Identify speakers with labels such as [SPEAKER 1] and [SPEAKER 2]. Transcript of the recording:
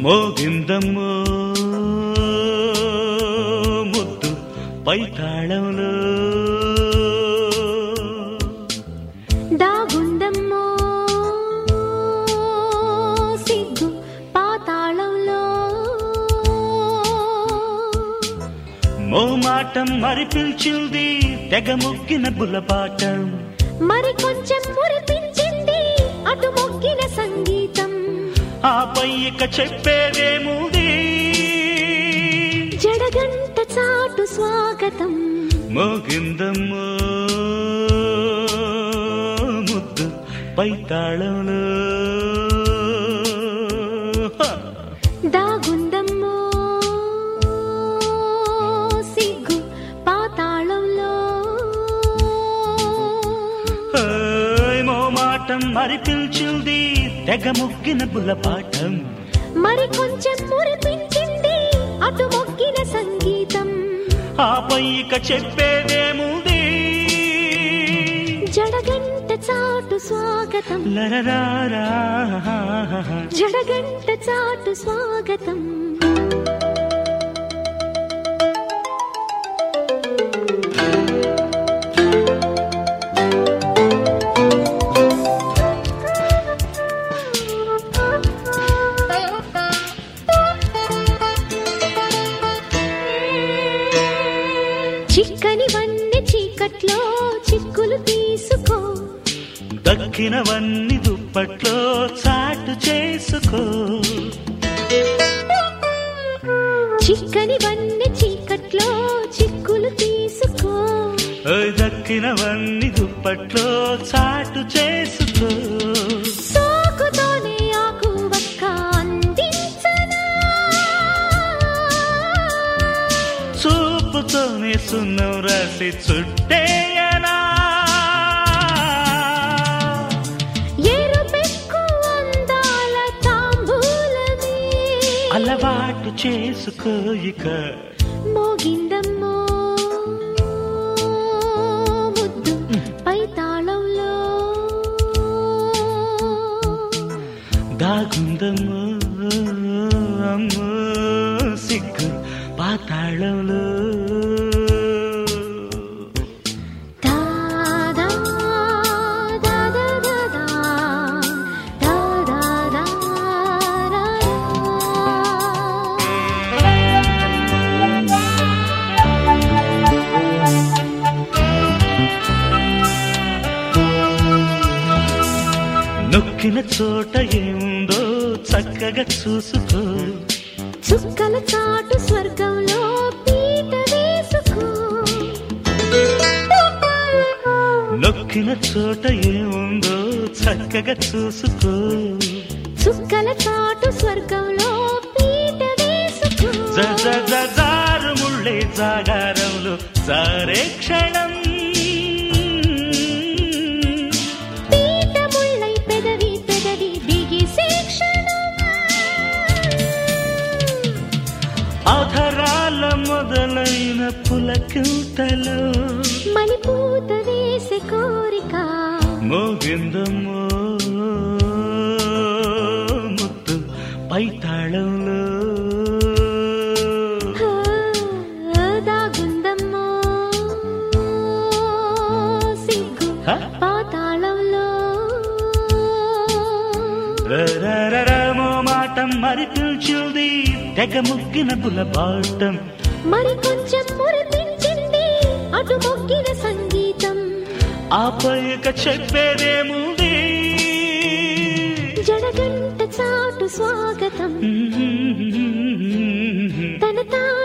[SPEAKER 1] మోగిందమ్మో ముద్దు పైతాళంలో
[SPEAKER 2] దాగుందమ్మో సిగ్గు పాతాళంలో
[SPEAKER 1] మోమాటం మరి పిలిచింది తెగ మొక్కిన బుల్లపాటం
[SPEAKER 2] మరి కొంచెం మురిపించింది అటు మొగ్గిన సంగీతం
[SPEAKER 1] ఆపై ఇక చెప్పేదేముంది
[SPEAKER 2] జడగంట చాటు స్వాగతం
[SPEAKER 1] మోగిందమ్మో ముద్దు పైతాళంలో హ!
[SPEAKER 2] దాగుందమ్మో సిగ్గు పాతాళంలో
[SPEAKER 1] ఓయ్ మోమాటం మరి పిలిచింది తెగ ముగ్గిన బుల్లపాఠం
[SPEAKER 2] మరి కొంచెం మురిపించింది అటు మొగ్గిన సంగీతం
[SPEAKER 1] ఆపై ఇక చెప్పేదేముంది
[SPEAKER 2] జడగంట చాటు స్వాగతం
[SPEAKER 1] లరరారా
[SPEAKER 2] జడగంట చాటు స్వాగతం చిక్కని వన్నె చీకట్లో చిక్కులు తీసుకో
[SPEAKER 1] దక్కినవన్నీ దుప్పట్లో చాటు చేసుకో
[SPEAKER 2] చిక్కని వన్నె చీకట్లో చిక్కులు తీసుకో
[SPEAKER 1] ఓయ్ దక్కినవన్నీ దుప్పట్లో చాటు చేసుకో
[SPEAKER 2] సోకుతోనే ఆకు వక్క అందించనా
[SPEAKER 1] చూపుతోనే సున్నం రాసి చుట్టేయనా
[SPEAKER 2] ఎరుపెక్కు అందాల తాంబూలమే
[SPEAKER 1] అలవాటు చేసుకో ఇక
[SPEAKER 2] మోగిందమ్మో ముద్దు పై తాళంలో
[SPEAKER 1] దాగుందమ్మో అమ్మో సిగ్గు పాతాళంలో
[SPEAKER 2] దా దా దా దా దా దా దా దా దా రా
[SPEAKER 1] నొక్కిన చోట ఏముందో చక్కగా చూసుకో
[SPEAKER 2] చుక్కల చాటు స్వర్గంలో పీట వేసుకో
[SPEAKER 1] నొక్కిన చోట ఏముందో చక్కగా చూసుకో
[SPEAKER 2] చుక్కల చాటు స్వర్గంలో పీట వేసుకో
[SPEAKER 1] జ జ జ జారు ముళ్ళే జాగారంలో జారే క్షణం
[SPEAKER 2] పీట ముళ్ళై పెదవి పెదవి దిగి శిక్షణం
[SPEAKER 1] అధరాల మొదలైన పులకింతలో
[SPEAKER 2] మణిపూత వేసే కోరిక
[SPEAKER 1] మోగిందమ్మో ముద్దు పైతాళంలో
[SPEAKER 2] ఆ, దాగుందమ్మో సిగ్గు
[SPEAKER 1] హ?
[SPEAKER 2] పాతాళంలో
[SPEAKER 1] రరరరమో మాటం మరి పిలిచింది తెగ ముగ్గిన బులబాటం
[SPEAKER 2] మరి కొంచెం మురిపించింది అటు మొగ్గిన సంగీతం
[SPEAKER 1] ఆపై ఇక చెప్పేదేముంది
[SPEAKER 2] జడగంట చాటు స్వాగతం తన తా